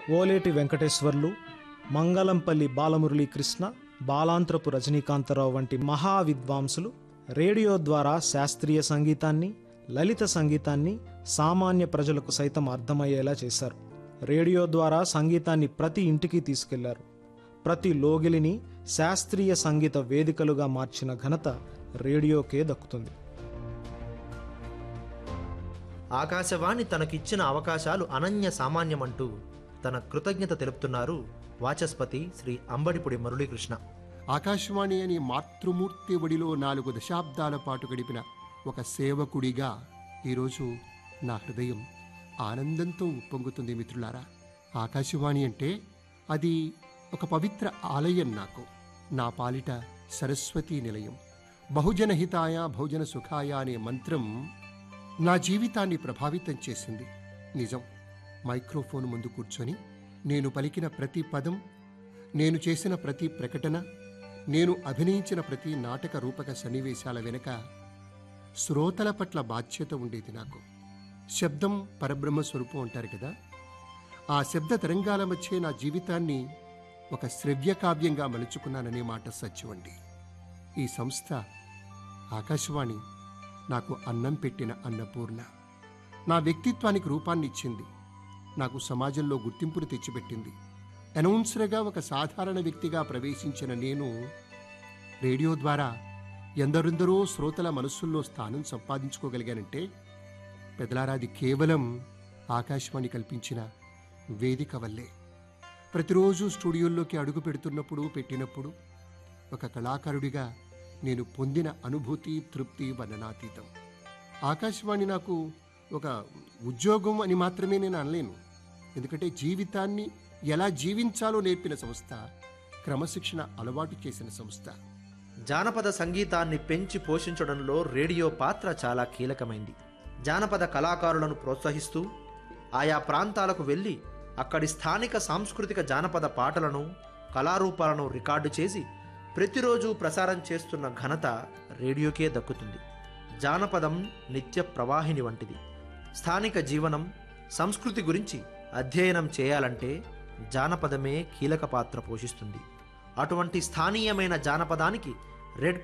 ఓలేటి వెంకటేశ్వర్లు మంగళంపల్లి బాలమురళీ కృష్ణ బాలాంత్రపు రజనీకాంతరావు వంటి మహా విద్వాంసులు రేడియో ద్వారా శాస్త్రీయ సంగీతాన్ని లలిత సంగీతాన్ని సామాన్య ప్రజలకు సైతం అర్థమయ్యేలా చేశారు రేడియో ద్వారా సంగీతాన్ని ప్రతి ఇంటికి తీసుకెళ్లారు ప్రతి లోగిలిని శాస్త్రీయ సంగీత వేదికలుగా మార్చిన ఘనత రేడియోకే దక్కుతుంది ఆకాశవాణి తనకిచ్చిన అవకాశాలు అనన్య సామాన్యమంటూ తన కృతజ్ఞత తెలుపుతున్నారు వాచస్పతి శ్రీ అంబడిపుడి మురళీకృష్ణ ఆకాశవాణి అని మాతృమూర్తి ఒడిలో నాలుగు దశాబ్దాల పాటు గడిపిన ఒక సేవకుడిగా ఈరోజు నా హృదయం ఆనందంతో ఉప్పొంగుతుంది మిత్రులారా ఆకాశవాణి అంటే అది ఒక పవిత్ర ఆలయం నాకు నా పాలిట సరస్వతీ నిలయం బహుజన హితాయ బహుజన సుఖాయ అనే మంత్రం నా జీవితాన్ని ప్రభావితం చేసింది నిజం మైక్రోఫోన్ ముందు కూర్చొని నేను పలికిన ప్రతి పదం నేను చేసిన ప్రతి ప్రకటన నేను అభినయించిన ప్రతి నాటక రూపక సన్నివేశాల వెనుక శ్రోతల పట్ల బాధ్యత ఉండేది నాకు శబ్దం పరబ్రహ్మ స్వరూపం అంటారు కదా ఆ శబ్ద తరంగాల మధ్య నా జీవితాన్ని ఒక శ్రవ్య కావ్యంగా మలుచుకున్నాననే మాట సత్యమండి ఈ సంస్థ ఆకాశవాణి నాకు అన్నం పెట్టిన అన్నపూర్ణ నా వ్యక్తిత్వానికి రూపాన్ని ఇచ్చింది నాకు సమాజంలో గుర్తింపును తెచ్చిపెట్టింది అనౌన్సర్గా ఒక సాధారణ వ్యక్తిగా ప్రవేశించిన నేను రేడియో ద్వారా ఎందరెందరో శ్రోతల మనస్సుల్లో స్థానం సంపాదించుకోగలిగానంటే పెదలారాది కేవలం ఆకాశవాణి కల్పించిన వేదిక వల్లే ప్రతిరోజు స్టూడియోల్లోకి అడుగు పెడుతున్నప్పుడు పెట్టినప్పుడు ఒక కళాకారుడిగా నేను పొందిన అనుభూతి తృప్తి వర్ణనాతీతం ఆకాశవాణి నాకు ఒక ఉద్యోగం అని మాత్రమే నేను అనలేను ఎందుకంటే జీవితాన్ని ఎలా జీవించాలో నేర్పిన సంస్థ క్రమశిక్షణ అలవాటు చేసిన సంస్థ జానపద సంగీతాన్ని పెంచి పోషించడంలో రేడియో పాత్ర చాలా కీలకమైంది జానపద కళాకారులను ప్రోత్సహిస్తూ ఆయా ప్రాంతాలకు వెళ్ళి అక్కడి స్థానిక సాంస్కృతిక జానపద పాటలను కళారూపాలను రికార్డు చేసి ప్రతిరోజు ప్రసారం చేస్తున్న ఘనత రేడియోకే దక్కుతుంది జానపదం నిత్య ప్రవాహిని వంటిది స్థానిక జీవనం సంస్కృతి గురించి అధ్యయనం చేయాలంటే జానపదమే కీలక పాత్ర పోషిస్తుంది అటువంటి స్థానీయమైన జానపదానికి రెడ్